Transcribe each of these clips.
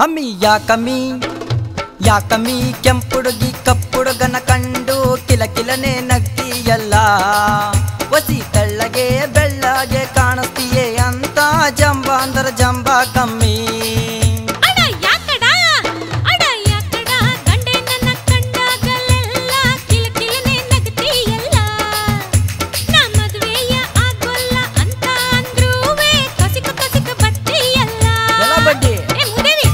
ಅಮ್ಮಿ ಯಾಕಮ್ಮಿ ಯಾಕಮ್ಮಿ ಕೆಂಪುಡುಗಿ ಕಪ್ಪುಡುಗನ ಕಂಡು ಕಿಲ ಕಿಲನೆ ನಗ್ತೀಯಲ್ಲ ಒಸಿ ತೆಳ್ಳಗೆ ಬೆಳ್ಳಗೆ ಕಾಣಿಸ್ತೀಯೇ ಅಂತ ಜಂಬ ಅಂದ್ರ ಜಂಬ ಕಮ್ಮಿ ಅಡ ಯಾಕಡ ಅಡ ಯಾಕಡ ಗಂಡೆ ನನ್ನ ಕಂಡಾಗಲೆಲ್ಲ ಕಿಲ ಕಿಲನೆ ನಗ್ತೀಯಲ್ಲ ನಾ ಮದುವೆಯ ಆಗೋಲ್ಲ ಅಂತ ಅಂದ್ರೂವೆ ಕಸಿಕ ಕಸಿಕ ಬತ್ತೀಯಲ್ಲ ಎಲ್ಲ ಬಡ್ಡಿ ಏ ಮುದೇವಿ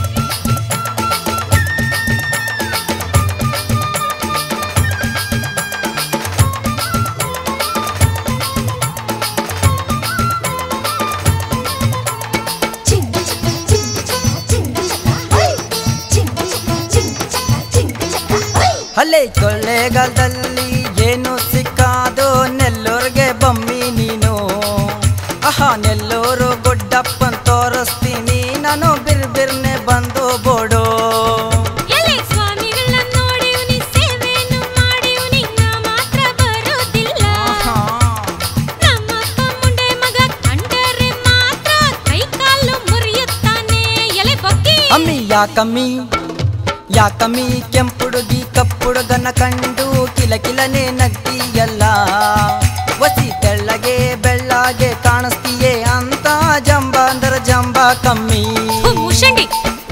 చింగ చక్క చింగ చక్క చింగ చక్క హై చింగ చక్క చింగ చక్క చింగ ಚಕ್ಕ ಹೈ ಹಲ್ಲೆ ಕೊಳ್ಳೇಗಾಲದಲ್ಲಿ ಏನು ಸಿಕ್ಕಾದೋ ನೆಲ್ಲೂರ್ಗೆ ಬಮ್ಮಿ ನೀನು ಆಹಾ ನೆಲ್ಲೂರು ಗುಡ್ಡಪ್ಪನ್ ತೋರಿಸ್ತೀನಿ ನಾನು ಬಿರ್ ಬಿರ್ನೆ ಬಂದು ಬೋಡು ಎಲೆ ಸ್ವಾಮಿಗಳನ್ನ ನೋಡಿವ್ನಿ ಸೇವೆನು ಮಾಡಿವ್ನಿ ನಾ ಮಾತ್ರ ಬರೋದಿಲ್ಲ ನಮ್ಮಪ್ಪ ಮುಂಡೆ ಮಗ ಕಂಡರೆ ಮಾತ್ರ ಕೈ ಕಾಲು ಮುರಿಯುತ್ತಾನೆ ಎಲೆ ಬೊಕ್ಕಿ ಅಮ್ಮಿ ಯಾಕಮ್ಮಿ ಯಾಕಮ್ಮಿ ಕೆಂಪುಡುಗಿ ಕಪ್ಪುಡುಗನ ಕಂಡು ಕಿಲ ಕಿಲನೆ ನಗ್ತೀಯಲ್ಲ ಒಸಿ ತೆಳ್ಳಗೆ ಬೆಳ್ಳಗೆ ಕಾಣಿಸ್ತೀಯೇ ಅಂತ ಜಂಬ ಅಂದ್ರ ಜಂಬ ಕಮ್ಮಿ ಹೋ, ಮುಷಂಡಿ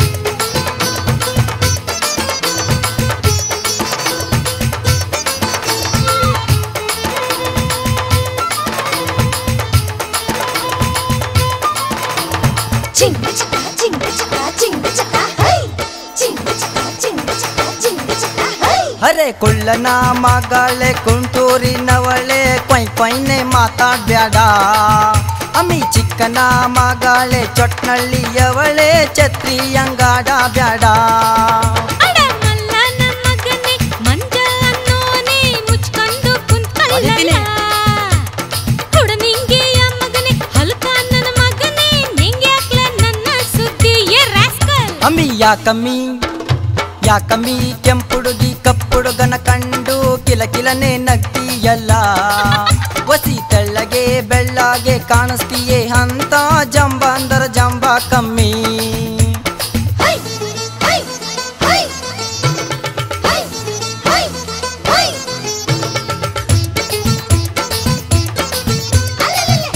చింగ చక్క చింగ చక్క చింగ చక్క హై చింగ చక్క చింగ ಚಕ್ಕ చింగ ಚಕ್ಕ ಹೈ ಅರೆ ಕುಳ್ಳನ ಮಗಳೇ ಕುಂಟೂರಿನವಳೆ ಕೊಯ್ ಕೊಯ್ನೆ ಮಾತಾಡ್ಬ್ಯಾಡ ಅಮ್ಮಿ ಚಿಕ್ಕನ ಮಗಳೇ ಚೊಟ್ನಳ್ಳಿಯವಳೆ ಛತ್ರಿ ಅಂಗಾಡ ಬ್ಯಾಡ ಅಡ ಮಲ್ಲನ ಮಗನೇ ಮಂಜ ಅನ್ನೋನೇ ಮುಚ್ಕೊಂಡು ಕುಂತ್ಕಲ್ಲ ಅದಿದ್ದೀನಿ. ಹುಡುನಿಂಗೆಯ ಮಗನೇ ಹಲ್ಕ ನನ್ನ ಮಗನೇ ನಿಂಗೆ ಯಾಕ್ಲ ನನ್ನ ಸುದ್ದಿ ಏ ರಾಸ್ಕಲ್ ಅಮ್ಮಿ ಯಾಕಮ್ಮಿ ಯಾಕಮ್ಮಿ ಕೆಂಪುಡುಗಿ ಕಪ್ಪುಡುಗನ ಕಂಡು ಕಿಲ ಕಿಲನೆ ನಗ್ತೀಯಲ್ಲ ಒಸಿ ತೆಳ್ಳಗೆ ಬೆಳ್ಳಗೆ ಕಾಣಿಸ್ತೀಯೇ ಅಂತ ಜಂಬ ಅಂದರ ಜಂಬ ಕಮ್ಮಿ ಹೈ ಹೈ ಹೈ ಹೈ ಹೈ ಹೈ ಅಲ್ಲಲ್ಲಲ್ಲ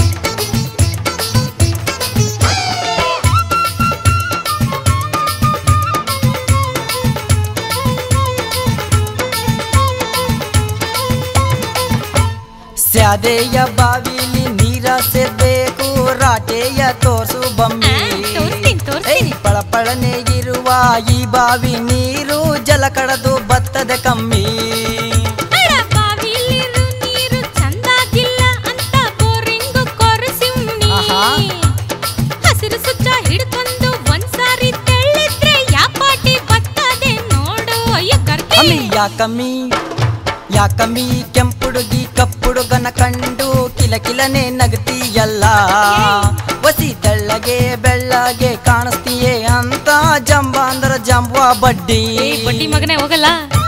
ಸ್ಯಾದೆಯ ಬಾವಿಲಿ ನೀರ ಸೇರ್ಬೇಕು ರಾಟೆಯ ತೋರ್ಸು ಬಮ್ಮಿ ಆ, ತೋರ್ಸ್ತೀನಿ, ತೋರ್ಸ್ತೀನಿ. ಏಯ್, ಪಳಪಳನೆ ಇರುವ ಈ ಬಾವಿ ನೀರು ಜಲ ಕಡದು ಬತ್ತದೆ ಕಮ್ಮಿ ಅಡ ಬಾವಿಲಿರು ನೀರು ಚಂದಾಗಿಲ್ಲ ಅಂತ ಬೋರಿಂಗ್ ಕೊರಸಿವ್ನಿ ಆಹಾ. ಹಸಿರು ಸುತ್ತ ಹಿಡ್ಕೊಂಡು ಒಂದ್ಸಾರಿ ತೆಳ್ಳಿದ್ರೆ ಯಾಪಾಟಿ ಬರ್ತದೆ ನೋಡು ಅಯ್ಯೋ ಗರ್ತಿ ಅಮ್ಮಿ ಯಾಕಮ್ಮಿ ಯಾಕಮ್ಮಿ ಕೆಂಪುಡುಗಿ ಕಪ್ಪುಡುಗನ ಕಂಡು ಕಿಲ ಕಿಲನೆ ನಗತೀಯಲ್ಲ ಒಸಿ ತೆಳ್ಳಗೆ ಬೆಳ್ಳಗೆ ಕಾಣಿಸ್ತೀಯೇ ಅಂತ ಜಂಬ ಅಂದ್ರ ಜಂಬ ಬಡ್ಡಿ ಏ ಬಡ್ಡಿ ಮಗನೇ ಹೋಗಲ್ಲ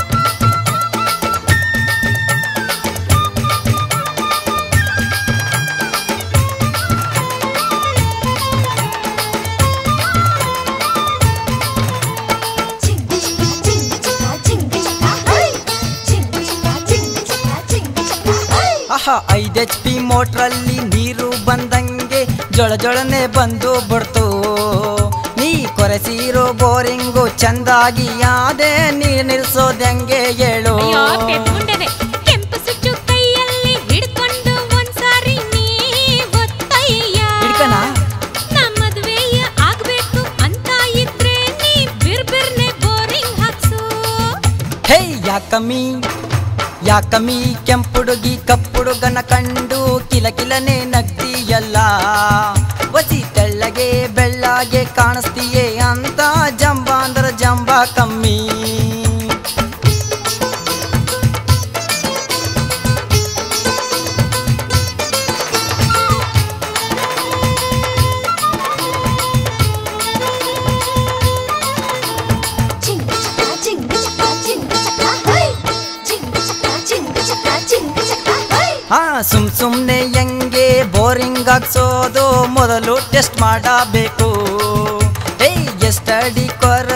చింగ చక్క చింగ చక్క చింగ చక్క హై చింగ చక్క చింగ చక్క చింగ చక్క హై ಆಹಾ ಐದ್ ಎಚ್ ಪಿ ಮೋಟ್ರಲ್ಲಿ ನೀರು ಬಂದಂಗೆ ಜೊಳ ಜೊಳನೆ ಬಂದು ಬಿಡ್ತು ನೀ ಕೊರೆಸಿರೋ ಬೋರಿಂಗು ಚಂದಾಗಿ ಯಾದೆ ನೀರ್ ನಿಲ್ಸೋದೆಂಗೆ ಹೇಳು ಅಯ್ಯೋ ಪೆದ್ಗುಂಡೆನೆ ಕೆಂಪು ಸುಚ್ಚು ಕೈಯಲ್ಲಿ ಹಿಡ್ಕೊಂಡು ಒಂದ್ಸಾರಿ ನೀ ಒತ್ತಯ್ಯ ಹಿಡ್ಕಣ? ನಾ ಮದುವೆಯ ಆಗ್ಬೇಕು ಅಂತ ಇದ್ರೆ ನೀ ಬಿರ್ ಬಿರ್ನೆ ಬೋರಿಂಗ್ ಹಾಕ್ಸು ಹೇ ಯಾಕಮ್ಮಿ ಯಾಕಮ್ಮಿ ಕೆಂಪುಡುಗಿ ಕಪ್ಪುಡುಗನ ಕಂಡು ಕಿಲ ಕಿಲನೆ ನಗ್ತೀಯಲ್ಲ ಒಸಿ ತೆಳ್ಳಗೆ ಬೆಳ್ಳಗೆ ಕಾಣಿಸ್ತೀಯೇ ಅಂತ ಜಂಬ ಅಂದ್ರ ಜಂಬ ಕಮ್ಮಿ చింగ చక్క చింగ చక్క చింగ చక్క హై చింగ చక్క చింగ చక్క చింగ చక్క హై ಹಾ ಸುಮ್ ಸುಮ್ನೆ ಹೆಂಗೆ ಬೋರಿಂಗ್ ಹಾಕ್ಸೋದು ಮೊದಲು ಟೆಸ್ಟ್ ಮಾಡಬೇಕು ಏಯ್ ಎಷ್ಟಡಿ ಕೊರ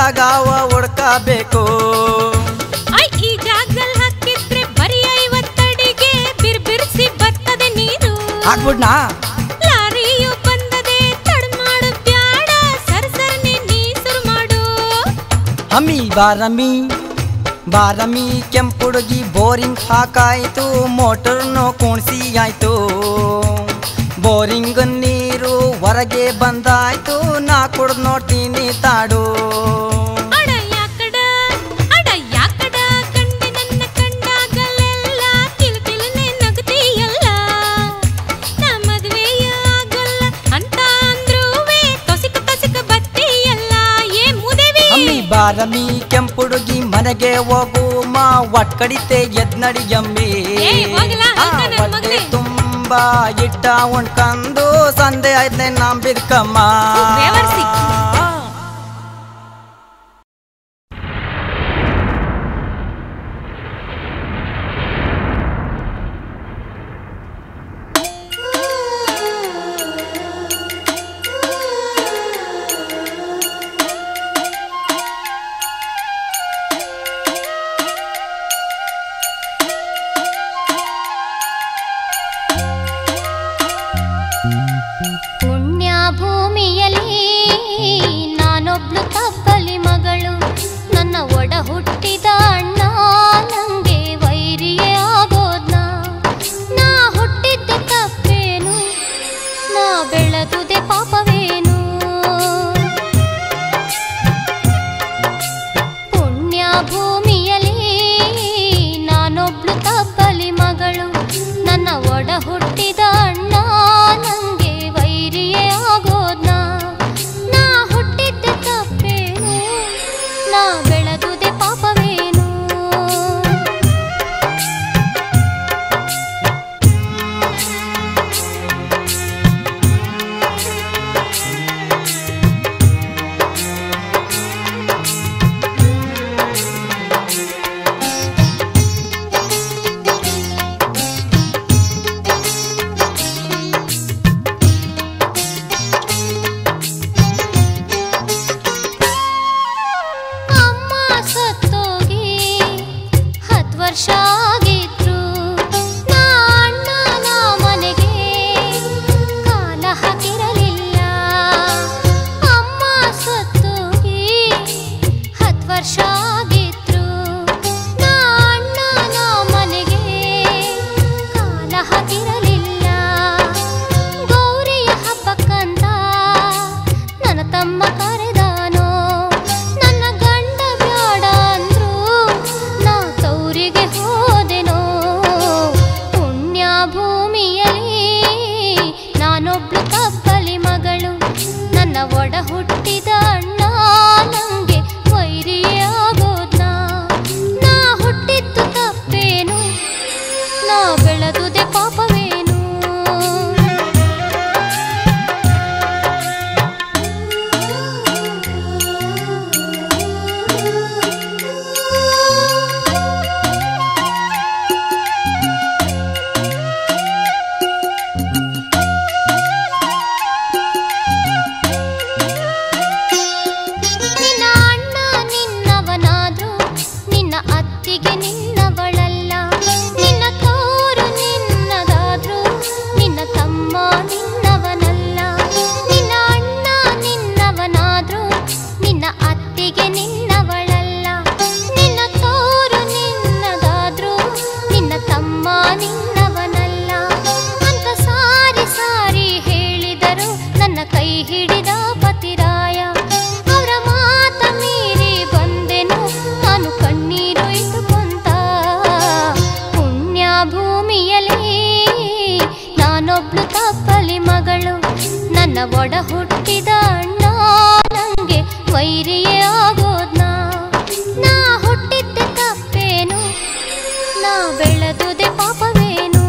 ಜಾಗವ ಹುಡ್ಕಬೇಕು ಐ ಈ ಜಾಗದಲ್ಲಿ ಹಾಕಿದ್ರೆ ಬರೀ ಐವತ್ತಡಿಗೆ ಬಿರ್ಬಿರ್ಸಿ ಬರ್ತದೆ ನೀರು ಆಗ್ಬಿಡ್ನಾ ಲಾರಿಯು ಬಂದದೆ ತಡ್ ಮಾಡು ಬ್ಯಾಡ ಸರ್ ಸರ್ನೆ ನೀ ಸುರು ಮಾಡು ಅಮ್ಮಿ ಬಾರಮ್ಮಿ ಬಾರಮ್ಮಿ ಕೆಂಪುಡುಗಿ ಬೋರಿಂಗ್ ಹಾಕಾಯ್ತು ಮೋಟರ್ನು ಕುಣಿಸಿ ಆಯ್ತು ಬೋರಿಂಗ್ ನೀರು ಹೊರಗೆ ಬಂದಾಯ್ತು ನಾ ಕುಡ್ದು ನೋಡ್ತೀನಿ ತಾಡು ಅಡ ಯಾಕಡ ಅಡ ಯಾಕಡ ಕಂಡೆ ನನ್ನ ಕಂಡಾಗಲೆಲ್ಲ ಕಿಲು ಕಿಲುನೆ ನಗತಿಯಲ್ಲ ನಾ ಮದ್ವೆಯ ಆಗೋಲ್ಲ ಅಂತ ಅಂದ್ರೂವೆ ತೊಸಿಕ ತೊಸಿಕ ಬತ್ತಿಯಲ್ಲ ಏ ಮುದೇವಿ ಅಮ್ಮಿ ಬಾರಮ್ಮಿ ಕೆಂಪುಡುಗಿ ಮನೆಗೆ ಹೋಗು ಮಾ ಒಟ್ಕಡಿತೆ ಎದ್ ನಡಿಯಮ್ಮಿ ಏಯ್, ಹೋಗ್ಲಾ, ಆ, ಅಕ್ಕ ನನ್ ಹೊಟ್ಟೆ ಮಗ್ನೆ. ತುಂಬಾ ಇಟ್ಟ ಉಣ್ಕಂದು ಸಂದೆ ಆಯ್ತು ನಂಬಿದ್ಕಮ್ಮ ಬೇವರ್ಸಿ. ಪುಣ್ಯ ಭೂಮಿಯಲ್ಲಿ ನಾನೊಬ್ಳು ತಬ್ಬಲಿ ಮಗಳು ನನ್ನ ಒಡ ಹುಟ್ಟಿದ ಅಣ್ಣ ನಂಗೆ ವೈರಿಯೇ ಆಗೋದ್ನ ನಾ ಹುಟ್ಟಿದ್ದೆ ತಪ್ಪೇನು ನಾ ಬೆಳೆದುದೆ ಪಾಪವೇನು ಪುಣ್ಯ ಭೂಮಿಯಲ್ಲಿ ನಾನೊಬ್ಳು ತಬ್ಬಲಿ ಮಗಳು ನನ್ನ ಒಡ ಹುಟ್ಟಿದ ಅಣ್ಣ ನಂಗೆ ವೈರಿಯೇ ಆಗೋದ್ನ ನಾ ಹುಟ್ಟಿದ್ದೆ ತಪ್ಪೇನು ನಾ ಬೆಳೆದುದೆ ಪಾಪವೇನು ಅಮ್ಮ ಸತ್ತೋಗಿ ಹತ್ತು ವರ್ಷ ಆಗಿದ್ರು ನಾ ಅಣ್ಣನ ಮನೆಗೆ ಕಾಲ ಹಾಕಿರಲಿಲ್ಲ ಅಮ್ಮ ಸತ್ತೋಗಿ ಹತ್ತು ವರ್ಷ ಆಗಿದ್ರು ನಾ ಅಣ್ಣನ ಮನೆಗೆ ಕಾಲ ಹಾಕಿರಲಿಲ್ಲ ಗೌರಿಯ ಹಬ್ಬಕ್ಕಂತ ನನ್ನ ತಮ್ಮ ಕರೆದಾನೋ ನನ್ನ ಗಂಡ ಬ್ಯಾಡ ಅಂದ್ರು ನಾ ತೌರಿಗೆ ಹೋದೆನೋ ಪುಣ್ಯ ಭೂಮಿಯಲ್ಲಿ ನಾನೊಬ್ಳು ಕಬ್ಬಲಿ ಮಗಳು ನನ್ನ ಒಡ ಹುಟ್ಟಿದ ಅಣ್ಣ ನಂಗೆ ವೈರಿಯೇ ಆಗೋದ್ನ ನಾ ಹುಟ್ಟಿದ್ದು ತಪ್ಪೇನು ನಾ ಬೆಳೆದುದೆ ಪಾಪವೇನು ನಿನ್ನ ಅಣ್ಣ ನಿನ್ನವನಾದ್ರು ನಿನ್ನ ಅತ್ತಿಗೆ ನಿನ್ನವಳಲ್ಲ ನಿನ್ನ ತೋರು ನಿನ್ನದಾದ್ರು ನಿನ್ನ ತಮ್ಮ ನಿನ್ನವನಲ್ಲ ನಿನ್ನ ಅಣ್ಣ ನಿನ್ನವನಾದ್ರು ನಿನ್ನ ಅತ್ತಿಗೆ ನಿನ್ನವಳಲ್ಲ ನಿನ್ನ ತೋರು ನಿನ್ನದಾದ್ರು ನಿನ್ನ ತಮ್ಮ ನಿನ್ನವನಲ್ಲ ಅಂತ ಸಾರಿ ಸಾರಿ ಹೇಳಿದರು ನನ್ನ ಕೈ ಹಿಡಿದ ಪತಿರಾಯ ಅವರ ಮಾತ ಮೀರಿ ಬಂದೆನು ನಾನು ಕಣ್ಣೀರು ಇಟ್ಟುಕೊಂತ ಪುಣ್ಯ ಭೂಮಿಯಲ್ಲಿ ನಾನೊಬ್ಳು ತಪ್ಪಲಿ ಮಗಳು ನನ್ನ ಒಡ ಹುಟ್ಟಿದ ಅಣ್ಣ ನಂಗೆ ವೈರಿಯೇ ಆಗೋದ್ನ ನಾ ಹುಟ್ಟಿದ್ದೆ ತಪ್ಪೇನು ನಾ ಬೆಳೆದುದೆ ಪಾಪವೇನು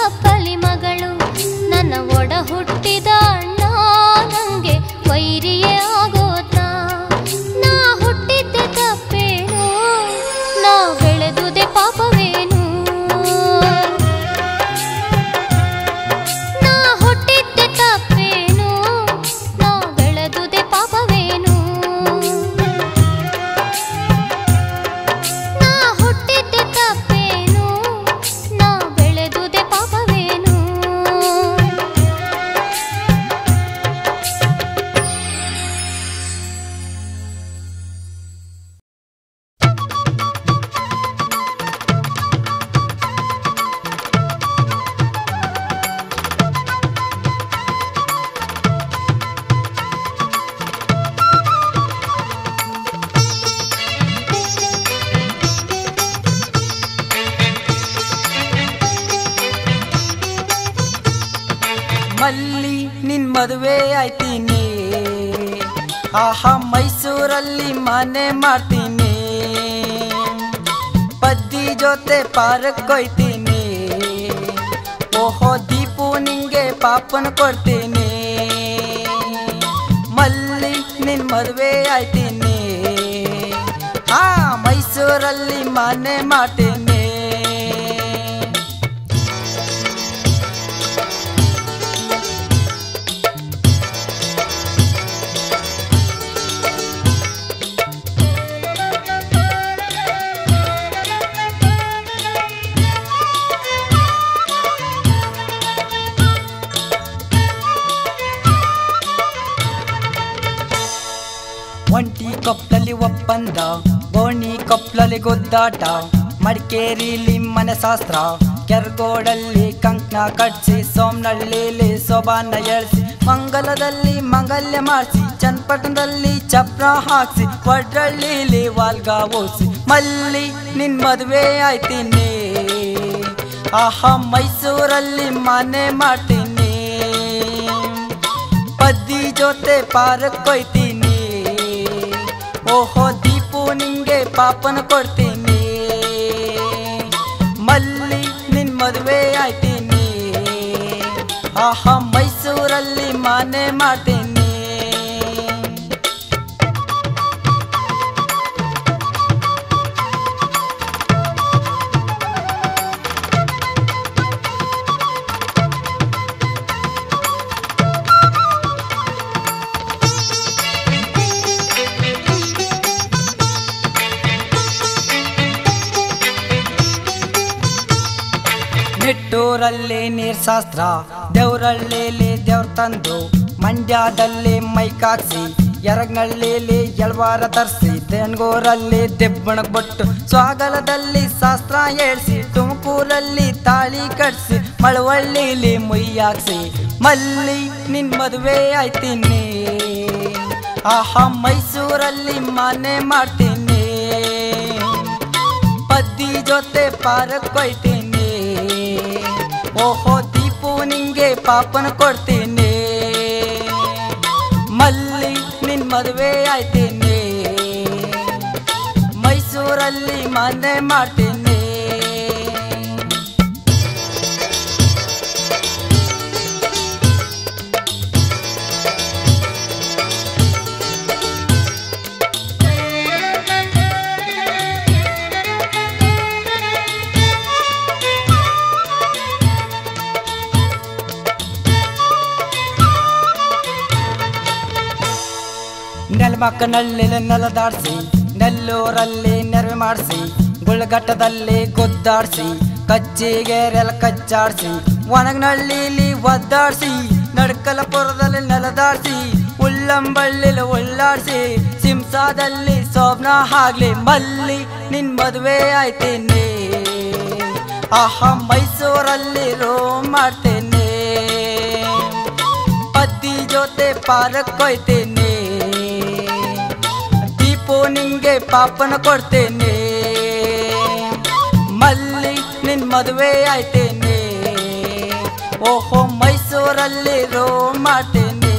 ತಪ್ಪಲಿ ಮಗಳು ನನ್ನ ಒಡ ಹುಟ್ಟಿದ ಅಣ್ಣ ನಂಗೆ ವೈರಿಯೇ ಆಗೋದ್ನ ನಾ ಹುಟ್ಟಿದ್ದೆ ತಪ್ಪೇನು ನಾ ಬೆಳೆದುದೆ ಪಾಪವೇನು ನಾ ಹುಟ್ಟಿದ್ದೆ ತಪ್ಪೇನು ನಾ ಬೆಳೆದುದೆ ಪಾಪವೇನು ನಾ ಹುಟ್ಟಿದ್ದೆ ತಪ್ಪೇನು ನಾ ಬೆಳೆದುದೆ ಪಾಪವೇನು ಮಲ್ಲಿ ನಿನ್ ಮದುವೆ ಆಯ್ತೀನಿ ಆಹಾ ಮೈಸೂರಲ್ಲಿ ಮನೆ ಮಾಡ್ತೀನಿ ಪದ್ದಿ ಜೊತೆ ಪಾರಕ್ ಕೊಯ್ತೀನಿ ಓಹೋ ದೀಪು ನಿಂಗೆ ಪಾಪನ ಕೊಡ್ತೀನಿ ಮಲ್ಲಿ ನಿನ್ ಮದುವೆ ಆಯ್ತೀನಿ ಆ ಮೈಸೂರಲ್ಲಿ ಮನೆ ಮಾಡ್ತೀನಿ ಒಂಟಿ ಕೊಪ್ಪಲಲ್ಲಿ ಒಪ್ಪಂದ ಗೋಣಿ ಕೊಪ್ಪಲಲ್ಲಿ ಗುದ್ದಾಟ ಮಡಿಕೇರಿಲಿ ಮನೆಶಾಸ್ತ್ರ ಕೆರ್ಗೋಡಲ್ಲಿ ಕಂಕ್ನ ಕಟ್ಸಿ ಸೋಮನಹಳ್ಳಿಲಿ ಸೋಬಾನ ಎಳ್ಸಿ ಮಂಗಲದಲ್ಲಿ ಮಂಗಲ್ಯ ಮಾಡಿಸಿ ಚನ್ನಪಟ್ಟಣದಲ್ಲಿ ಚಪ್ರ ಹಾಕ್ಸಿ ಒಡ್ರಳ್ಳಿಲಿ ವಾಲ್ಗ ಓಸಿ ಮಲ್ಲಿ ನಿನ್ ಮದುವೆ ಆಯ್ತೀನಿ ಆಹಾ ಮೈಸೂರಲ್ಲಿ ಮನೆ ಮಾಡ್ತೀನಿ ಪದ್ದಿ ಜೊತೆ ಪಾರಕ್ ಕೊಯ್ತೀನಿ ಓಹೋ ದೀಪು ನಿಂಗೆ ಪಾಪನ ಕೊಡ್ತೀನಿ ಮಲ್ಲಿ ನಿನ್ ಮದುವೆ ಆಯ್ತೀನಿ ಆಹಾ ಮೈಸೂರಲ್ಲಿ ಮನೆ ಮಾಡ್ತೀನಿ ನಿಟ್ಟೂರಲ್ಲಿ ನೀರ್ ಶಾಸ್ತ್ರ ದೇವ್ರಳ್ಳಿಲಿ ದೇವ್ರ ತಂದು ಮಂಡ್ಯದಲ್ಲಿ ಮೈಕಾಕ್ಸಿ ಎರಗನಳ್ಳಿಲಿ ಎಳ್ವಾರ ತರಿಸಿ ದೇಣ್ಗೂರಲ್ಲಿ ದೆಬ್ಬಣಕ್ ಬಟ್ಟು ಸ್ವಾಗಲದಲ್ಲಿ ಶಾಸ್ತ್ರ ಹೇಳ್ಸಿ ತುಮಕೂರಲ್ಲಿ ತಾಳಿ ಕಟ್ಸಿ ಮಳವಳ್ಳಿಲಿ ಮುಯ್ಯಾಕ್ಸಿ ಮಲ್ಲಿ ನಿನ್ ಮದುವೆ ಆಯ್ತೀನಿ ಆಹಾ ಮೈಸೂರಲ್ಲಿ ಮನೆ ಮಾಡ್ತೀನಿ ಪದ್ದಿ ಜೊತೆ ಪಾರಕ್ ಕೊಯ್ತೀನಿ ಓಹೋ ದೀಪು ನಿಂಗೆ ಪಾಪನ ಕೊಡ್ತೀನಿ ಮಲ್ಲಿ ನಿನ್ ಮದುವೆ ಆಯ್ತೀನಿ ಮೈಸೂರಲ್ಲಿ ಮನೆ ಮಾಡ್ತೀನಿ ನೆಲಮಕ್ಕನಲ್ಲಿ ನೆಲದಾಡ್ಸಿ ನೆಲ್ಲೂರಲ್ಲಿ ನೆರವೆ ಮಾಡಿಸಿ ಗುಳ್ಗಟ್ಟದಲ್ಲಿ ಗುದ್ದಾಡ್ಸಿ ಕಚ್ಚಿಗೆರೆಲ್ಲ ಕಚ್ಚಾಡ್ಸಿ ಒಣಗ್ನಳ್ಳಿಲಿ ಒದ್ದಾಡ್ಸಿ ನಡ್ಕಲಪುರದಲ್ಲಿ ನೆಲದಾಡ್ಸಿ ಉಳ್ಳಂಬಳ್ಳಿಲಿ ಉಳ್ಳಾಡ್ಸಿ ಸಿಂಸಾದಲ್ಲಿ ಸೋಬ್ನ ಆಗ್ಲಿ ಮಲ್ಲಿ ನಿನ್ ಮದುವೆ ಆಯ್ತೀನಿ ಆಹಾ ಮೈಸೂರಲ್ಲಿ ರೋಮ್ ಮಾಡ್ತೇನೆ ಪದ್ದಿ ಜೊತೆ ಪಾರಕ್ ಕೊಯ್ತೇನೆ ದೀಪು ನಿಂಗೆ ಪಾಪನ ಕೊಡ್ತೇನೆ ಮಲ್ಲಿ ನಿನ್ ಮದುವೆ ಆಯ್ತೇನೆ ಓಹೋ ಮೈಸೂರಲ್ಲಿ ರೋಮ್ ಮಾಡ್ತೇನೆ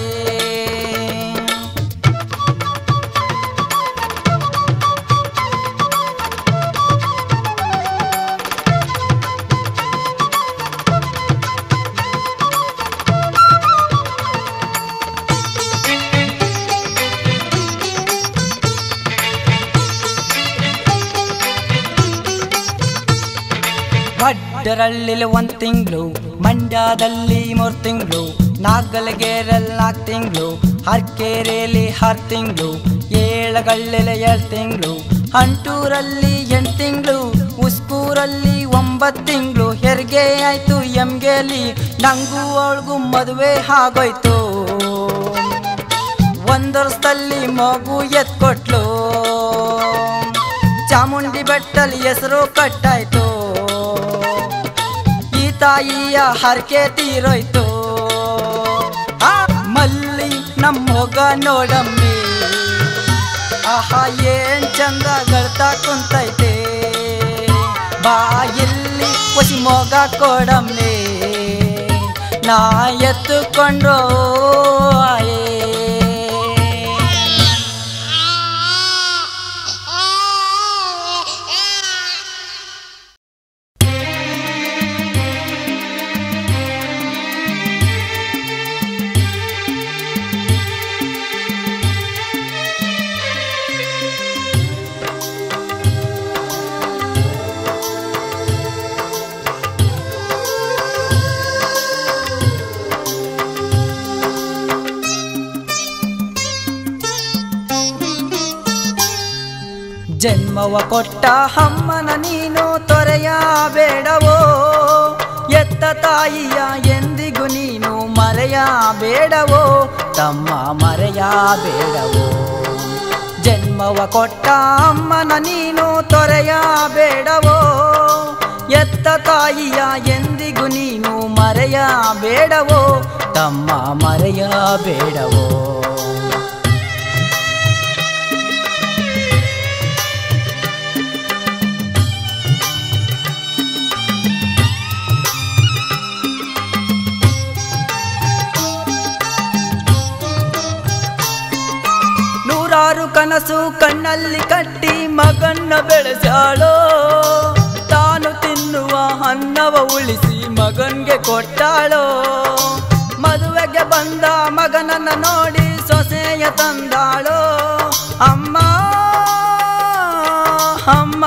ಅಡ್ಡರಳ್ಳಿಲಿ ಒಂದ್ ತಿಂಗಳು ಮಂಡ್ಯದಲ್ಲಿ ಮೂರ್ ತಿಂಗಳು ನಾಗಲಗೆರೆಲ್ ನಾಲ್ಕು ತಿಂಗಳು ಹರ್ಕೆರೆಯಲ್ಲಿ ಆರು ತಿಂಗಳು ಏಳಗಳ್ಳೆಲೆ ಎರಡು ತಿಂಗಳು ಅಂಟೂರಲ್ಲಿ ಎಂಟು ತಿಂಗಳು ಉಸ್ಕೂರಲ್ಲಿ ಒಂಬತ್ತು ತಿಂಗಳು ಹೆರಿಗೆ ಆಯ್ತು ಎಮ್ಗೆಲಿ ನಂಗೂ ಅವಳಿಗೂ ಮದುವೆ ಆಗೋಯ್ತು ಒಂದು ವರ್ಷದಲ್ಲಿ ಮಗು ಎತ್ಕೊಟ್ಲು ಚಾಮುಂಡಿ ಬೆಟ್ಟಲ್ಲಿ ಹೆಸರು ಕಟ್ಟಾಯ್ತು ಈ ತಾಯಿಯ ಹರಕೆ ತೀರೋಯ್ತು ಆ ಮಲ್ಲಿ ನಮ್ಮ ಮೊಗ ನೋಡಮ್ಮಿ ಆಹಾ ಏನ್ ಚಂದ ಗಳ್ತಾ ಕುಂತೈತೆ ಬಾ ಎಲ್ಲಿ ಹೊಸಿ ಮೊಗ ಕೊಡಮ್ಮಿ ನಾ ಎತ್ತುಕೊಂಡು ಆಯೇ ಜನ್ಮವ ಕೊಟ್ಟ ಅಮ್ಮನ ನೀನು ತೊರೆಯಬೇಡವೋ ಎತ್ತ ತಾಯಿಯ ಎಂದಿಗೂ ನೀನು ಮರೆಯಬೇಡವೋ ತಮ್ಮ ಮರೆಯಬೇಡವೋ ಜನ್ಮವ ಕೊಟ್ಟ ಅಮ್ಮನ ನೀನು ತೊರೆಯಬೇಡವೋ ಎತ್ತ ತಾಯಿಯ ಎಂದಿಗೂ ನೀನು ಮರೆಯಬೇಡವೋ ತಮ್ಮ ಮರೆಯಬೇಡವೋ ನೂರಾರು ಕನಸು ಕಣ್ಣಲ್ಲಿ ಕಟ್ಟಿ ಮಗನ್ನ ಬೆಳೆಸಾಳೋ ತಾನು ತಿನ್ನುವ ಅನ್ನವ ಉಳಿಸಿ ಮಗನ್ಗೆ ಕೊಟ್ಟಾಳೋ ಮದುವೆಗೆ ಬಂದ ಮಗನನ್ನ ನೋಡಿ ಸೊಸೆಯ ತಂದಾಳೋ ಅಮ್ಮ ಅಮ್ಮ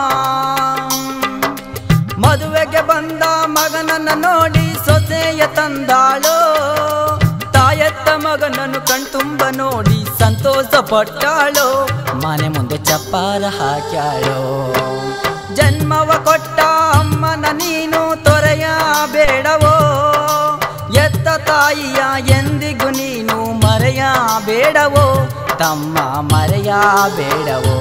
ಮದುವೆಗೆ ಬಂದ ಮಗನನ್ನ ನೋಡಿ ಸೊಸೆಯ ತಂದಾಳೋ ತಾಯತ್ತ ಮಗನನ್ನು ಕಣ್ತುಂಬ ನೋಡಿ ಸಂತೋಷ ಪಟ್ಟಾಳೋ ಮನೆ ಮುಂದೆ ಚಪ್ಪಾರ ಹಾಕ್ಯಾಳೋ ಜನ್ಮವ ಕೊಟ್ಟ ಅಮ್ಮನ ನೀನು ತೊರೆಯಬೇಡವೋ ಎತ್ತ ತಾಯಿಯ ಎಂದಿಗೂ ನೀನು ಮರೆಯಬೇಡವೋ ತಮ್ಮ ಮರೆಯಬೇಡವೋ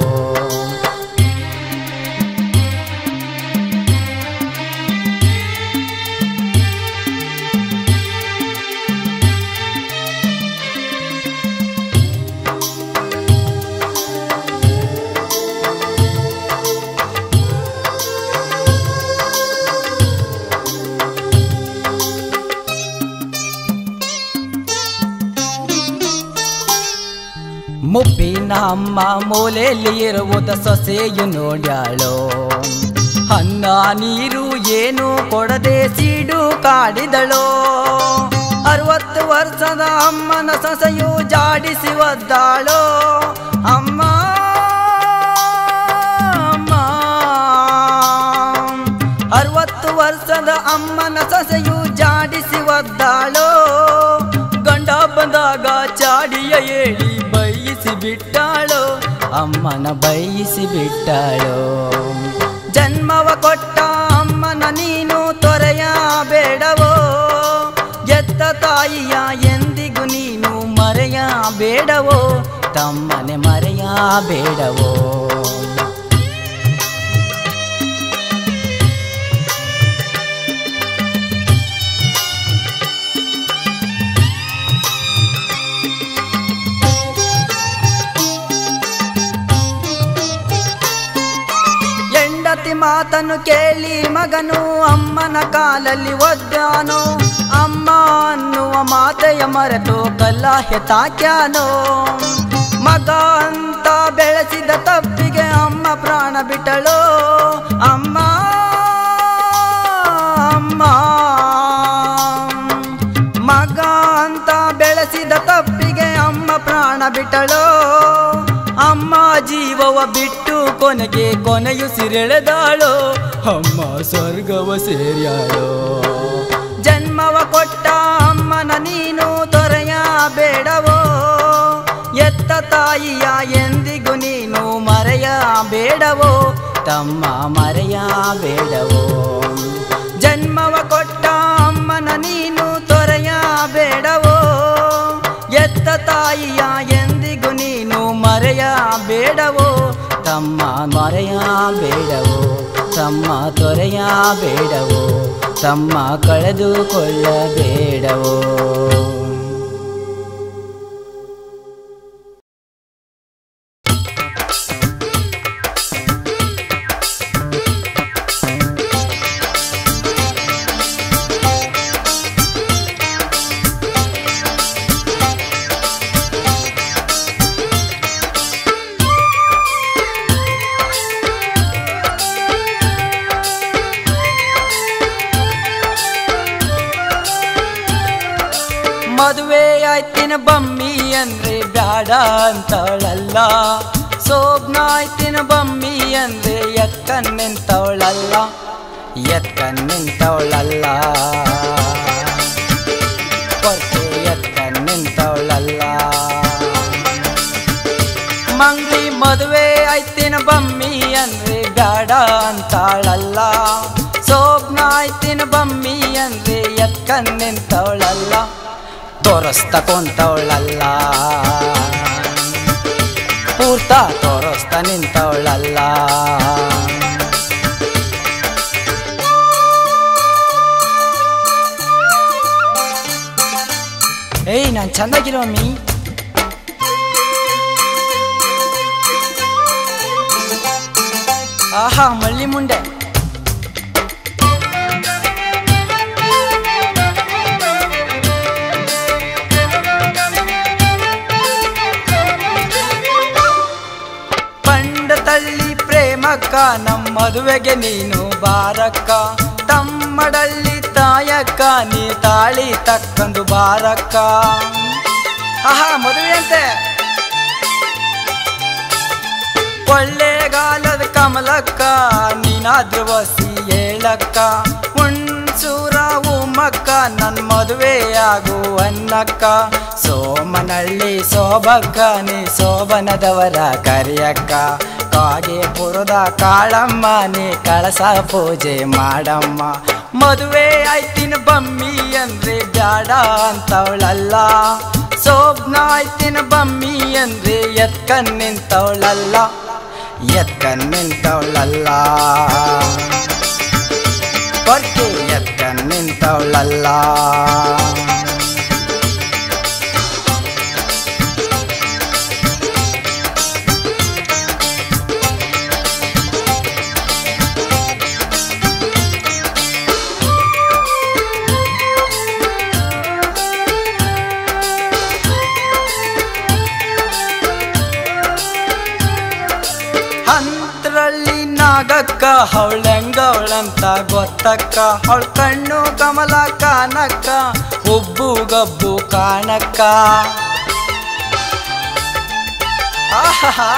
ಮುಪ್ಪಿನ ಅಮ್ಮ ಮೂಲೆಯಲ್ಲಿ ಇರುವುದ ಸೊಸೆಯು ನೋಡ್ಯಾಳೋ ಅನ್ನ ನೀರು ಏನು ಕೊಡದೆ ಸೀಡು ಕಾಡಿದಳೋ ಅರವತ್ತು ವರ್ಷದ ಅಮ್ಮನ ಸೊಸೆಯು ಜಾಡಿಸಿ ಒದ್ದಾಳೋ ಅಮ್ಮ ಅಮ್ಮ ಅರವತ್ತು ವರ್ಷದ ಅಮ್ಮನ ಸೊಸೆಯು ಜಾಡಿಸಿ ಒದ್ದಾಳೋ ಗಂಡ ಬಂದಾಗ ಚಾಡಿಯ ಹೇಳಿ ಬೈಯಿಸಿ ಬಿಟ್ಟಾಳೋ ಅಮ್ಮನ ಬೈಯಿಸಿ ಬಿಟ್ಟಾಳೋ ಜನ್ಮವ ಕೊಟ್ಟ ಅಮ್ಮನ ನೀನು ತೊರೆಯಬೇಡವೋ ಎತ್ತ ತಾಯಿಯ ಎಂದಿಗೂ ನೀನು ಮರೆಯಬೇಡವೋ ತಮ್ಮನೆ ಮರೆಯಬೇಡವೋ ಹೆಂಡತಿ ಮಾತನ್ನು ಕೇಳಿ ಮಗನು ಅಮ್ಮನ ಕಾಲಲ್ಲಿ ಒದ್ದಾನೋ ಅಮ್ಮ ಅನ್ನುವ ಮಾತೆಯ ಮರೆತು ಕಲ್ಲಾಹೆ ತಾಕ್ಯಾನೋ ಮಗ ಅಂತ ಬೆಳೆಸಿದ ತಪ್ಪಿಗೆ ಅಮ್ಮ ಪ್ರಾಣ ಬಿಟ್ಟಳು ಅಮ್ಮ ಅಮ್ಮ ಮಗ ಅಂತ ಬೆಳೆಸಿದ ತಪ್ಪಿಗೆ ಅಮ್ಮ ಪ್ರಾಣ ಬಿಟ್ಟಳು ಅಮ್ಮ ಜೀವವ ಬಿಟ್ಟು ಕೊನೆಗೆ ಕೊನೆಯುಸಿರೆಳೆದಾಳೋ ಅಮ್ಮ ಸ್ವರ್ಗವ ಸೇರ್ಯಾಳೋ ಜನ್ಮವ ಕೊಟ್ಟ ಅಮ್ಮನ ನೀನು ದೊರೆಯ ಬೇಡವೋ ಎತ್ತ ತಾಯಿಯ ಎಂದಿಗೂ ನೀನು ಮರೆಯ ಬೇಡವೋ ತಮ್ಮ ಮರೆಯ ಬೇಡವೋ ಜನ್ಮವ ಕೊಟ್ಟ ಅಮ್ಮನ ನೀನು ತೊರೆಯ ಬೇಡವೋ ಎತ್ತ ತಾಯಿಯ ಎಂದಿಗೂ ನೀನು ಮರೆಯ ಬೇಡವೋ ತಮ್ಮ ಮರೆಯ ಬೇಡವೋ ತಮ್ಮ ತೊರೆಯ ಬೇಡವೋ ತಮ್ಮ ಕಳೆದುಕೊಳ್ಳಬೇಡವೋ ಮದುವೆ ಆಯ್ತಿನ ಬಮ್ಮಿ ಅಂದ್ರೆ ಬ್ಯಾಡ ಅಂತವಳಲ್ಲ ಸೋಬ್ನ ಆಯ್ತಿನ ಬಮ್ಮಿ ಅಂದ್ರೆ ಎಕ್ಕನ್ ನಿಂತವಳಲ್ಲ ಎಕ್ಕನ್ ನಿಂತವಳಲ್ಲ ಕೊರ್ಕೆ ಎಕ್ಕನ್ ನಿಂತವಳಲ್ಲ ಮಂಗ್ಲಿ ಮದುವೆ ಆಯ್ತಿನ ಬಮ್ಮಿ ಅಂದ್ರೆ ಬ್ಯಾಡ ಅಂತಾಳಲ್ಲ ಸೋಬ್ನ ಆಯ್ತಿನ ಬಮ್ಮಿ ಅಂದ್ರೆ ಎತ್ಕನ್ ನಿಂತವಳಲ್ಲ ತೋರಿಸ್ತ ಕುಂತವಳಲ್ಲ ಪೂರ್ತ ತೋರಿಸ್ತ ನಿಂತವಳಲ್ಲ ಏಯ್ ನಾನು ಚೆನ್ನಾಗಿರೋ ಮೀ ಆಹಾ ಮಳ್ಳಿ ಮುಂಡೆ ಪಂಡ ತಳ್ಳಿ ಪ್ರೇಮಕ್ಕ ನಮ್ಮ ಮದುವೆಗೆ ನೀನು ಬಾರಕ್ಕ ತಮ್ಮಡಳ್ಳಿ ತಾಯಕ್ಕ ನೀ ತಾಳಿ ತಕ್ಕಂದು ಬಾರಕ್ಕ ಆಹಾ ಮದುವೆ ಅಂತೆ ಕೊಳ್ಳೇಗಾಲದ ಕಮಲಕ್ಕ ನೀನಾದ್ರೂ ವಸಿ ಹೇಳಕ್ಕ ಹುಣ್ಸೂರ ಉಮ್ಮಕ್ಕ ನನ್ನ ಮದುವೆಯಾಗು ಅನ್ನಕ್ಕ ಸೋಮನಳ್ಳಿ ಶೋಭಕ್ಕ ನೀ ಶೋಭನದವರ ಕರಿಯಕ್ಕ ಕಾಗೇಪುರದ ಕಾಳಮ್ಮ ನೀ ಕಳಸ ಪೂಜೆ ಮಾಡಮ್ಮ ಮದುವೆ ಆಯ್ತಿನ ಬಮ್ಮಿ ಅಂದ್ರೆ ಬ್ಯಾಡ ಅಂತವಳಲ್ಲ ಸೋಬ್ನ ಆಯ್ತಿನ ಬಮ್ಮಿ ಅಂದ್ರೆ ಎತ್ಕನ್ ನಿಂತವಳಲ್ಲ ಎತ್ಕನ್ ನಿಂತವಳಲ್ಲ ಕೊರ್ಕೆ ಎತ್ಕನ್ ನಿಂತವಳಲ್ಲ ಹಂತ್ರಳ್ಳಿ ನಾಗಕ್ಕ ಅವಳೆಂಗವಳಂತ ಗೊತ್ತಕ್ಕ ಅವಳ ಕಣ್ಣು ಕಮಲ ಕಾನಕ್ಕ ಉಬ್ಬು ಗಬ್ಬು ಕಾಣಕ್ಕ ಆಹಾ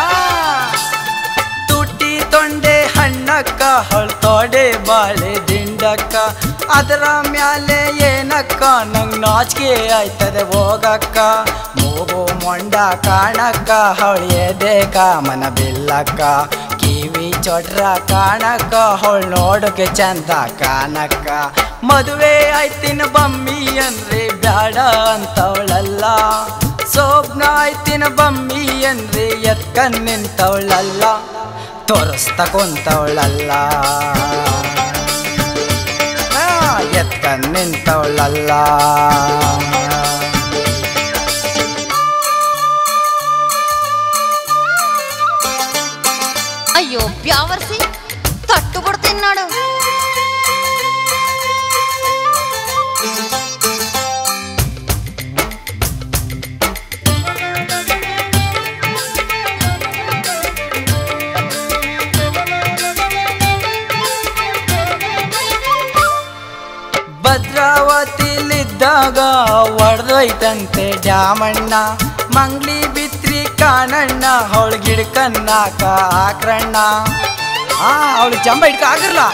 ತುಟಿ ತೊಂಡೆ ಹಣ್ಣಕ್ಕ ಅವಳ ತೊಡೆ ಬಾಳೆ ದಿಂಡಕ್ಕ ಅದರ ಮ್ಯಾಲೆ ಏನಕ್ಕ ನಂಗ್ ನಾಚಿಕೆ ಆಯ್ತದೆ ಹೋಗಕ್ಕ ಮೂಗು ಮೊಂಡ ಕಾಣಕ್ಕ ಅವಳ ಎದೆ ಕಾಮನ ಬಿಲ್ಲಕ್ಕ ಕಿವಿ ಚೊಟ್ರ ಕಾಣಕ್ಕ ಅವಳು ನೋಡೋಕೆ ಚಂದ ಕಾಣಕ್ಕ ಮದುವೆ ಆಯ್ತಿನ ಬಮ್ಮಿ ಅಂದ್ರೆ ಬ್ಯಾಡ ಅಂತವಳಲ್ಲ ಸೋಬ್ನ ಆಯ್ತಿನ ಬಮ್ಮಿ ಅಂದ್ರೆ ಎತ್ಕನ್ ನಿಂತವಳಲ್ಲ ತೋರಿಸ್ತ ಕುಂತವಳಲ್ಲ ಆ, ಎತ್ಕನ್ ನಿಂತವಳಲ್ಲ ಅಯ್ಯೋ ಬ್ಯಾವರ್ಸಿ ತಟ್ಟು ಬಿಡ್ತೀನಿ ನೋಡು ಭದ್ರಾವತಿಲಿದ್ದಾಗ ಐತಂತೆ ಡ್ಯಾಮಣ್ಣ ಮಂಗ್ಲಿ ಬಿತ್ರಿ ಕಾಣಣ್ಣ ಅವಳು ಗಿಡಕನ್ನಾಕ ಆಕ್ರಣ್ಣ ಆ ಅವಳು ಜಂಬ ಹಿಡ್ಕ ಆಗಿರ್ಲ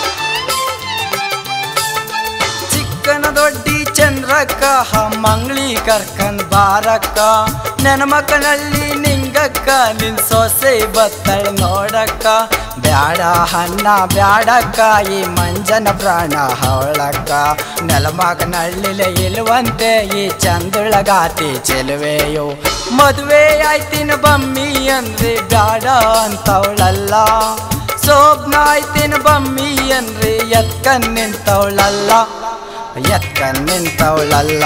ಚಿಕ್ಕನ ದೊಡ್ಡಿ ಚಂದ್ರಕ್ಕ ಹ ಮಂಗ್ಳಿ ಕರ್ಕಂದ್ ಬಾರಕ್ಕ ನನ್ನ ಮಕ್ಕಳಲ್ಲಿ ನಿಂಗಕ್ಕ ನಿನ್ ಸೊಸೆ ಬತ್ತಳ ನೋಡಕ್ಕ ಬ್ಯಾಡ ಹಣ್ಣ ಬ್ಯಾಡಕ್ಕ ಈ ಮಂಜನ ಪ್ರಾಣ ಹವಳಕ್ಕ ನೆಲಮಗನಳ್ಳಿಲೆ ಇಲ್ವಂತೆ ಈ ಚಂದುಳಗಾತಿ ಚೆಲುವೆಯೋ ಮದುವೆ ಆಯ್ತಿನ ಬಮ್ಮಿ ಅಂದ್ರೆ ಬ್ಯಾಡ ಅಂತವಳಲ್ಲ ಸೋಬ್ನ ಆಯ್ತಿನ ಬಮ್ಮಿ ಅಂದ್ರೆ ಎತ್ಕನ್ ನಿಂತವಳಲ್ಲ ಎತ್ಕನ್ ನಿಂತವಳಲ್ಲ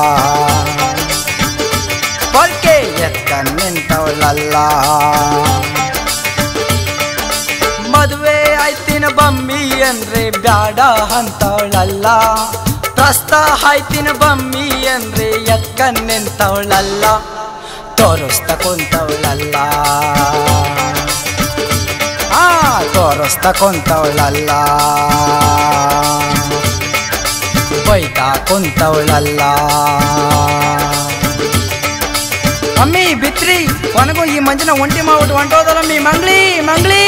ಕೊಳ್ಕೆ ಎತ್ಕನ್ ನಿಂತವಳಲ್ಲ ಮದುವೆ ಆಯ್ತಿನ ಬಮ್ಮಿ ಅಂದ್ರೆ ಬ್ಯಾಡ ಅಂತವಳಲ್ಲ ಪ್ರಸ್ತ ಆಯ್ತಿನ ಬಮ್ಮಿ ಅಂದ್ರೆ ಎತ್ಕನ್ ನಿಂತವಳಲ್ಲ ತೋರಿಸ್ತ ಕುಂತವಳಲ್ಲ ಆ ತೋರಿಸ್ತ ಕುಂತವಳಲ್ಲ ಬೈತಾ ಕುಂತವಳಲ್ಲ ಮಮ್ಮಿ ಬಿತ್ರಿ ಕೊನೆಗೂ ಈ ಮಂಜನ ಒಂಟಿ ಮಾಡ್ಬಿಟ್ಟು ಹೊಂಟೋದಲ್ಲಮ್ಮಿ ಮಂಗ್ಳಿ ಮಂಗ್ಳಿ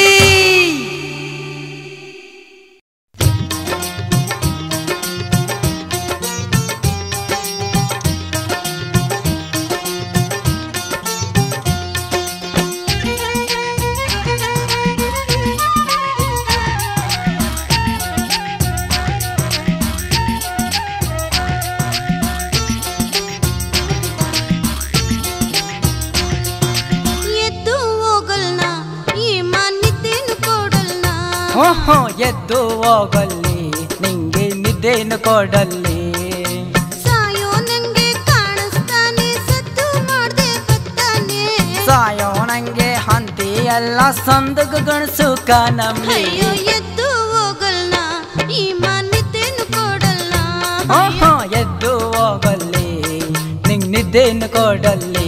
ಎದ್ದು ಹೋಗಲ್ನ ಈ ಮಾನ್ಯತೆನು ಕೊಡಲ್ನ ಓಹೋ ಎದ್ದು ಹೋಗಲ್ಲಿ ನಿಂಗೆ ನಿದ್ದೇನು ಕೊಡಲ್ಲಿ ಸಾಯೋ ನಂಗೆ ಕಾಣಿಸ್ತಾನೆ ಸದ್ದು ಮಾಡ್ದೆ ಬತ್ತಾನೆ ಸಾಯೋ ನಂಗೆ ಹಂತಿ ಎಲ್ಲ ಸಂದಗ ಗಣಸು ಕಾನಮ್ಮಿ ಅಯ್ಯೋ ಎದ್ದು ಹೋಗಲ್ನ ಈ ಮಾನ್ಯತೆನು ಕೊಡಲ್ನ ಓಹೋ ಎದ್ದು ಹೋಗಲ್ಲಿ ನಿಂಗ್ ನಿದ್ದೇನು ಕೊಡಲ್ಲಿ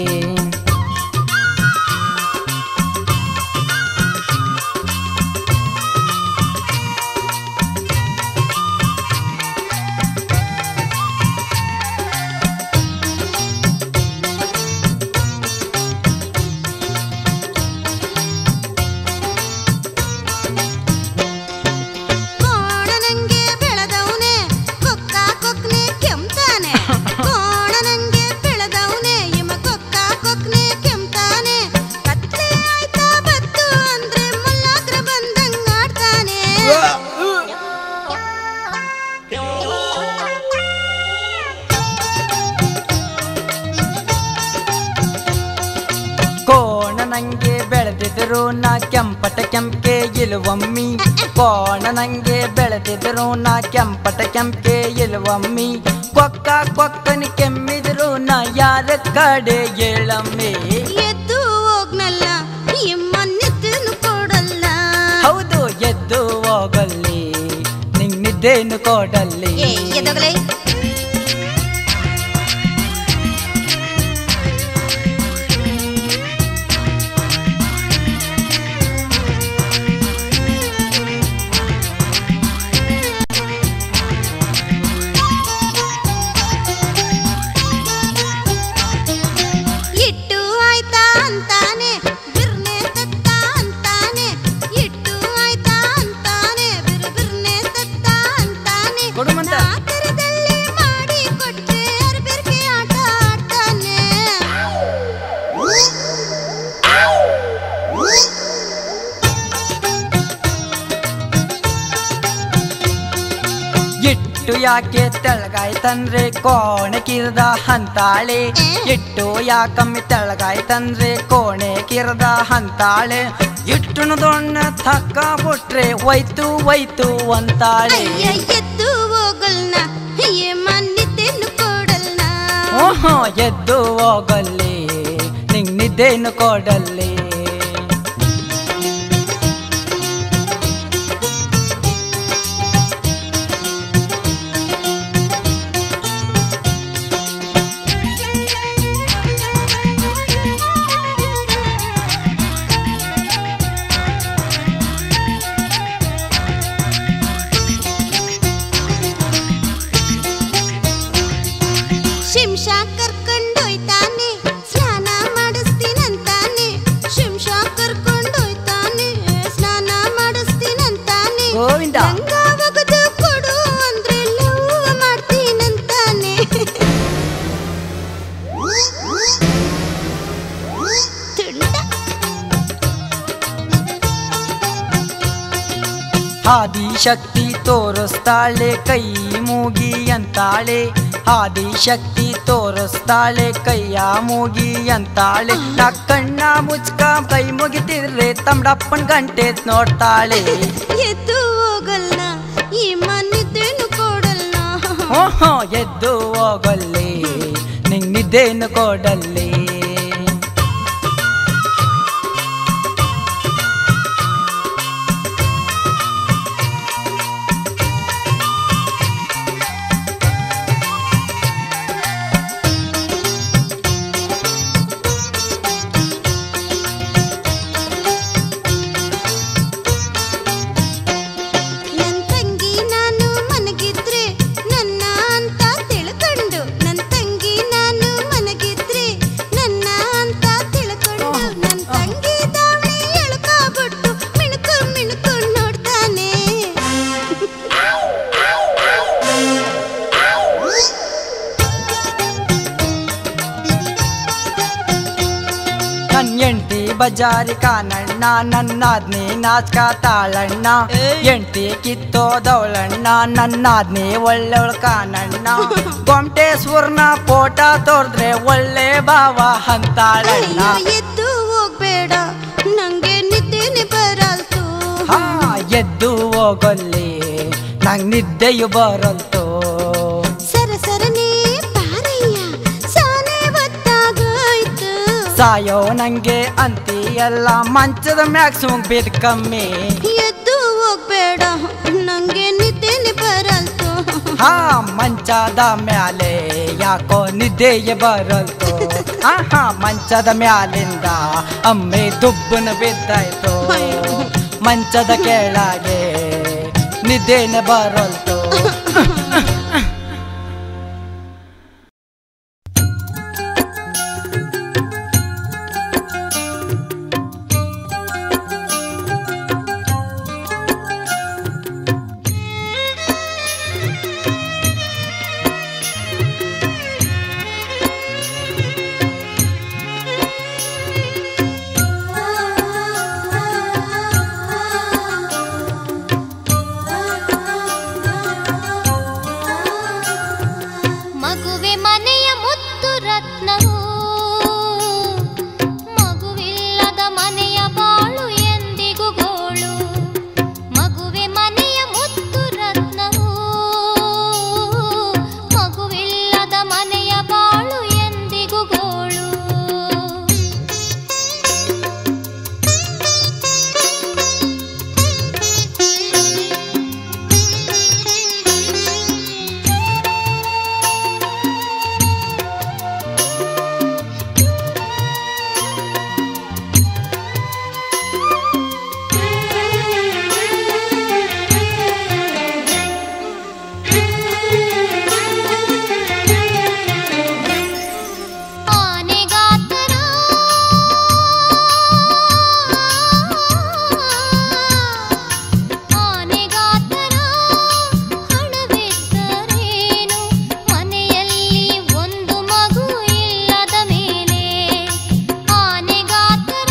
ಕೋಣ ನಂಗೆ ಬೆಳೆದವನೆ ಕೊಕ್ಕ ಕೊಕ್ನೆ ಕೆಮ್ತಾನೆ ಕೋಣ ನಂಗೆ ಬೆಳೆದವನೆ ಇಮ ಕೊಕ್ಕ ಕೊಕ್ನೆ ಕೆಮ್ತಾನೆ ಕತ್ಲೆ ಆಯ್ತಾ ಬತ್ತು ಅಂದ್ರೆ ಮಲ್ಲಾಕ್ರ ಬಂದಂಗ್ ಆಡ್ತಾನೆ ಕೋಣ ನಂಗೆ ಬೆಳೆದಿದ್ರು ನಾ ಕೆಂಪಟ ಕೆಂಪೆ ಇಳುವಮ್ಮಿ ಕೋಣ ನಂಗೆ ಬೆಳೆದಿದ್ರು ನಾ ಕೆಂಪಟ ಕೆಂಪೆ ಇಳುವಮ್ಮಿ ಕೊಕ್ಕ ಕೊಕ್ಕನಿ ಕೆಮ್ಮಿದ್ರು ನಾ ಯಾರ ಕಡೆ ಏಳಮ್ಮಿ ಎದ್ದು ಹೋಗ್ನಲ್ಲ ಈ ಮನ್ಯತೆನು ಕೊಡಲ್ಲ ಹೌದು ಎದ್ದು ಹೋಗಲ್ಲಿ ನಿಂಗ್ ನಿದ್ದೇನು ಕೊಡಲ್ಲಿ ಏ ಎದೋಗಲೇ ಇಟ್ಟು ಆಯ್ತಾ ಅಂತಾನೆ ಬಿರ್ನೆ ತತ್ತ ಅಂತಾನೆ ಇಟ್ಟು ಆಯ್ತಾ ಅಂತಾನೆ ಬಿರು ಬಿರ್ನೆ ತತ್ತ ಅಂತಾನೆ ಕೊಡು ಮಂತ. ನಾಕರದಲ್ಲಿ ಮಾಡಿ ಕೊಟ್ರೆ ಅರ್ಬಿರ್ಗೆ ಆಟ ಆಡ್ತಾನೆ ಇಟ್ಟು ಯಾಕೆ ತೆಳಗಾಯ್ತಂದ್ರೆ ಕೋಣೆ ಕಿರ್ದ ಅಂತಾಳೆ ಇಟ್ಟು ಯಾಕಮ್ಮಿ ತೆಳಗಾಯ್ತಂದ್ರೆ ಕೋಣೆ ಕಿರ್ದ ಅಂತಾಳೆ ಇಟ್ಟುನು ದೊಣ್ಣ ತಕ್ಕ ಬಿಟ್ರೆ ಒಯ್ತು ಒಯ್ತು ಅಂತಾಳೆ ಅಯ್ಯ ಎದ್ದು ಹೋಗಲ್ನ ಏ ಮನ್ನಿದ್ದೆನ್ನು ಕೊಡಲ್ನ ಓಹೋ ಎದ್ದು ಹೋಗಲ್ಲಿ ನಿಂಗ್ ನಿದ್ದೇನು ಕೊಡಲ್ಲಿ ಆದಿಶಕ್ತಿ ತೋರಿಸ್ತಾಳೆ ಕೈ ಮೂಗಿ ಅಂತಾಳೆ ಆದಿಶಕ್ತಿ ತೋರಿಸ್ತಾಳೆ ಕೈಯ ಮೂಗಿ ಅಂತಾಳೆ ನಾ ಕಣ್ಣ ಮುಚ್ಕ ಕೈ ಮುಗಿತಿದ್ರೆ ತಮ್ಮಡಪ್ಪನ ಗಂಟೆ ನೋಡ್ತಾಳೆ ಎದ್ದು ಹೋಗಲ್ಲ ಈ ಮನಿದ್ದೇನು ಕೊಡಲ್ಲ ಓಹೋ ಎದ್ದು ಹೋಗಲ್ಲಿ ನಿಂಗ್ ನಿದ್ದೇನು ಕೊಡಲ್ಲಿ ನನ್ ತಂಗಿ ನಾನು ಮನಗಿದ್ರೆ ನನ್ನ ಅಂತ ತಿಳ್ಕೊಂಡು ನನ್ ತಂಗಿ ನಾನು ಮನಗಿದ್ರೆ ನನ್ನ ಅಂತ ತಿಳ್ಕೊಂಡು ನನ್ ತಂಗಿ ದಾವಣಿ ಎಳ್ಕೊಬಿಟ್ಟು ಮಿಣುಕು ಮಿಣುಕು ನೋಡ್ತಾನೆ ನನ್ ಹೆಂಡ್ತಿ ಬಜಾರಿ ಕಾನಣ್ಣ ನನ್ನಾದ್ನಿ ನಾಚ್ಕ ತಾಳಣ್ಣ ಹೆಂಡ್ತಿ ಕಿತ್ತೋದವಳಣ್ಣ ನನ್ನಾದ್ನಿ ಒಳ್ಳೆವಳ ಕಾನಣ್ಣ ಗೊಮಟೇಶ್ವರ್ನ ಫೋಟ ತೋರ್ದ್ರೆ ಒಳ್ಳೆ ಭಾವ ಅಂತಾಳಣ್ಣ ಅಯ್ಯೋ ಎದ್ದು ಹೋಗ್ಬೇಡ ನಂಗೆ ನಿದ್ದೆನೆ ಬರಲ್ತು ಹಾ ಎದ್ದು ಹೋಗಲ್ಲಿ ನಂಗ್ ನಿದ್ದೆಯು ಬರಲ್ತು ಸರ ಸರನೆ ಬಾರಯ್ಯ ಸಾನೆ ಹೊತ್ತಾಗೋಯ್ತು ಸಾಯೋ ನಂಗೆ ಅಂತಿ ಎಲ್ಲ ಮಂಚದ ಮ್ಯಾಗ್ ಸುಮ್ ಬಿದ್ ಕಮ್ಮಿ ಎದ್ದು ಹೋಗ್ಬೇಡ ನಂಗೆ ನಿದ್ದೆನೆ ಬರಲ್ತು ಹಾ ಮಂಚದ ಮ್ಯಾಲೆ ಯಾಕೋ ನಿದ್ದೆಯೇ ಬರಲ್ತು ಆಹಾ ಮಂಚದ ಮ್ಯಾಲಿಂದ ಅಮ್ಮೆ ದುಬ್ಬನ ಬಿದ್ದಾಯ್ತು ಅಯ್ಯೋ. ಮಂಚದ ಕೆಳಗೆ ನಿದ್ದೆನೆ ಬರಲ್ತು ಮಗುವೆ ಮನೆಯ ಮುತ್ತು ರತ್ನವು ಮಗುವಿಲ್ಲದ ಮನೆಯ ಬಾಳು ಎಂದಿಗೂ ಗೋಳು ಮಗುವೆ ಮನೆಯ ಮುತ್ತು ರತ್ನವು ಮಗುವಿಲ್ಲದ ಮನೆಯ ಬಾಳು ಎಂದಿಗೂ ಗೋಳು ಆನೆಗಾತರ ಆನೆಗಾತರ ಹಣವಿದ್ದರೇನು ಮನೆಯಲ್ಲಿ ಒಂದು ಮಗು ಇಲ್ಲದ ಮೇಲೆ ಆನೆಗಾತರ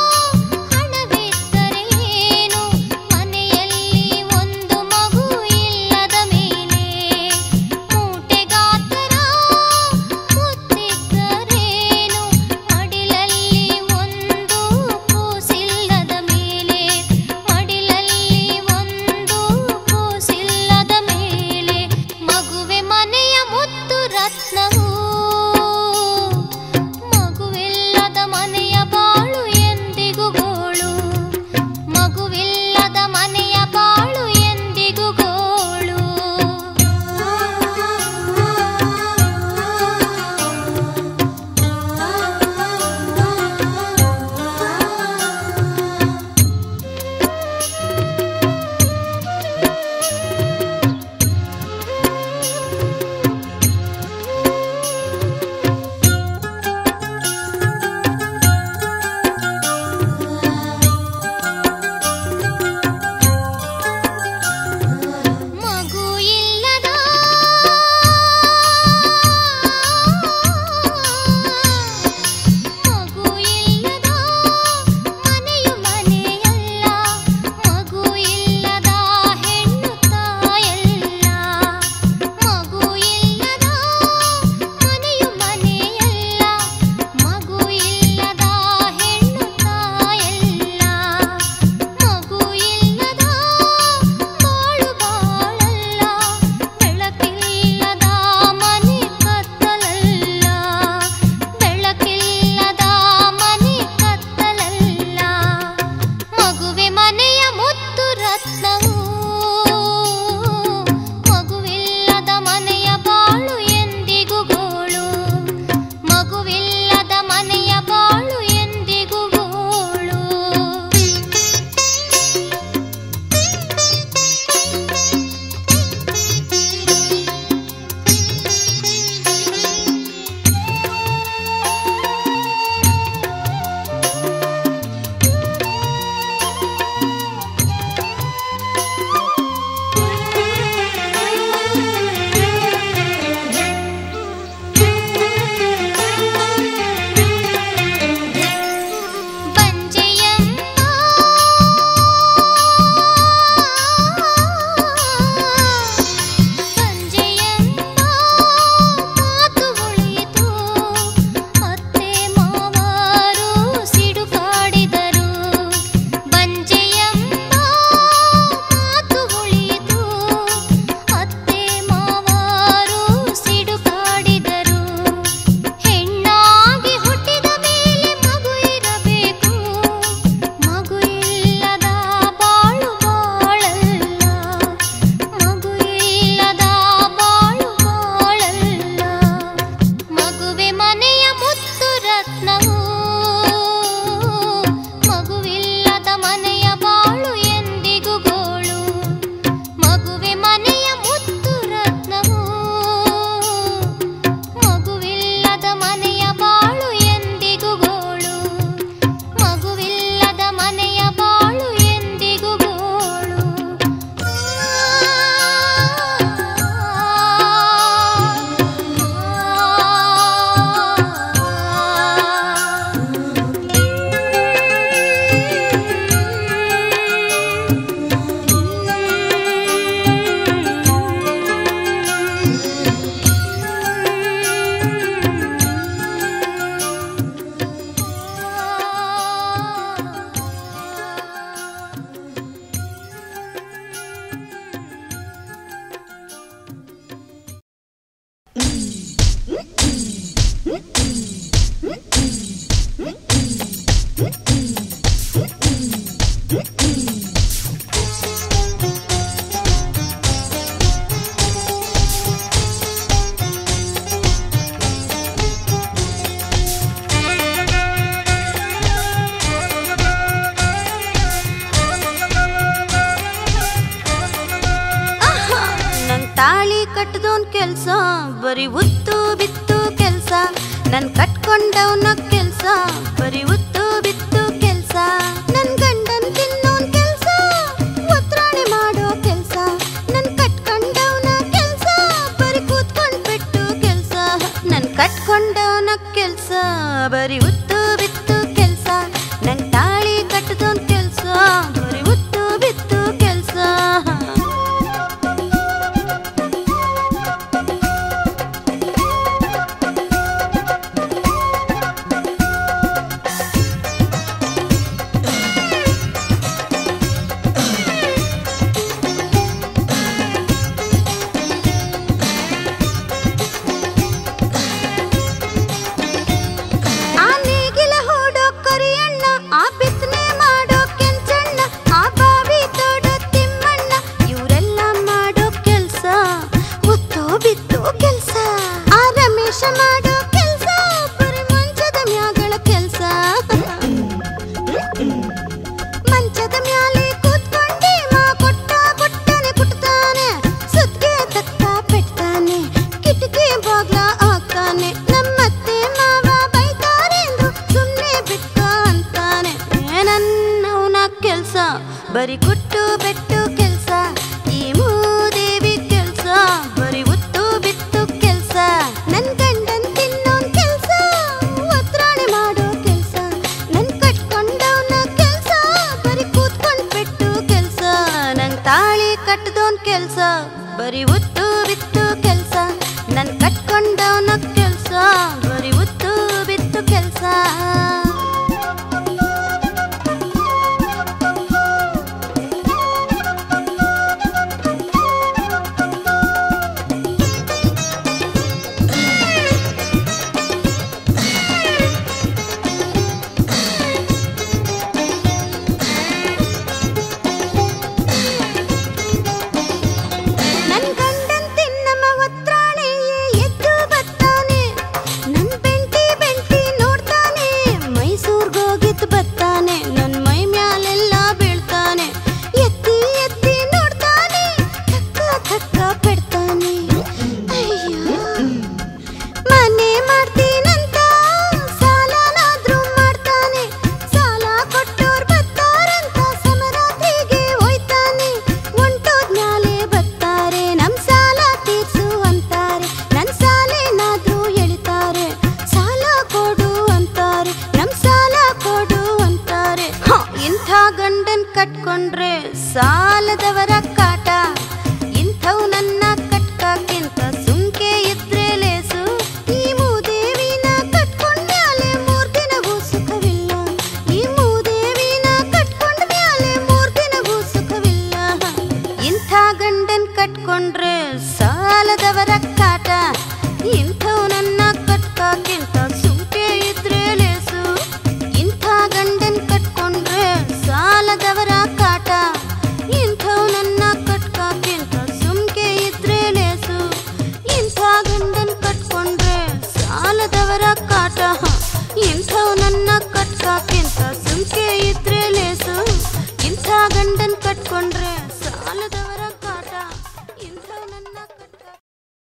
ಹಣವಿದ್ದರೇನು ಮನೆಯಲ್ಲಿ ಒಂದು ಮಗು ಇಲ್ಲದ ಮೇಲೆ ಮೂಟೆಗಾತರ ಮುತ್ತಿದ್ದರೇನು ಮಡಿಲಲ್ಲಿ ಒಂದು ಕೂಸಿಲ್ಲದ ಮೇಲೆ ಮಡಿಲಲ್ಲಿ ಒಂದು ಕೂಸಿಲ್ಲದ ಮೇಲೆ ಮಗುವೆ ಮನೆಯ ಮುತ್ತು ರತ್ನವು ಮಗುವಿಲ್ಲದ ಮನೆಯ ಬಾಳು ಎಂದಿಗೂ ಗೋಳು ಮಗುವಿಲ್ಲದ ಮನೆಯ ಬಾಳು ಎಂದಿಗೂ ಗೋಳು ಆ ನನ್ ತಾಳಿ ಕಟ್ಟದೋನ್ ಕೆಲ್ಸ ಬರೀ ಉತ್ತು ಬಿತ್ತು ಕೆಲ್ಸ ನನ್ ಕಟ್ಕೊಂಡವನ ಕೆಲ್ಸ ಬರೀ ಉತ್ತು ಬಿತ್ತು ಕೆಲ್ಸ ನನ್ ಗಂಡನ್ ತಿನ್ನೋನ್ ಕೆಲ್ಸ ಒತ್ರಾಣಿ ಮಾಡೋ ಕೆಲ್ಸ ನನ್ ಕಟ್ಕೊಂಡವನ ಕೆಲ್ಸ ಬರೀ ಕೂತ್ಕೊಂಡ್ ಬಿಟ್ಟು ಕೆಲ್ಸ ನನ್ ಕಟ್ಕೊಂಡವನ ಕೆಲ್ಸ ಬರೀ ಉತ್ತು ಬಿತ್ತು ಕೆಲ್ಸ ನನ್ ತಾಳಿ ಕಟ್ಟದೋನ್ ಕೆಲ್ಸ ಬರೀ ಉತ್ತು ಬಿತ್ತು ಕೆಲ್ಸ ಆ ನೇಗಿಲ ಹೂಡೋ ಕರಿಯಣ್ಣ ಆ ಬಿತ್ತನೆ ಮಾಡೋ ಕೆಂಚಣ್ಣ ಆ ಬಾವಿ ತೋಡೋ ತಿಮ್ಮಣ್ಣ ಇವರೆಲ್ಲ ಮಾಡೋ ಕೆಲ್ಸ ಒತ್ತೋ ಬಿತ್ತೋ ಕೆಲ್ಸ ಆ ರಮೇಶ ಮಾಡೋ ಕೆಲ್ಸ ಬರೀ ಮಂಚದ ಮ್ಯಾಗಳ ಕೆಲ್ಸ ಮಂಚದ ಮ್ಯಾಲೆ ಕೂತ್ಕೊಂಡಿ ಮಾ ಕೊಟ್ಟ ಕೊಟ್ಟನೆ ಕುಟ್ತಾನೆ ಸುತ್ಗೆ ತಕ್ಕ ಪೆಟ್ಟಾನೆ ಕಿಟಕಿ ಬಾಗ್ಲ ಹಾಕ್ತಾನೆ ನಮ್ಮತ್ತೆ ಮಾವ ಬೈತಾರೆಂದು ಸುಮ್ಮನೆ ಬಿಟ್ಟ ಅಂತಾನೆ ನನ್ನವನ ಕೆಲ್ಸ ಬರೀ ಕುಟ್ಟು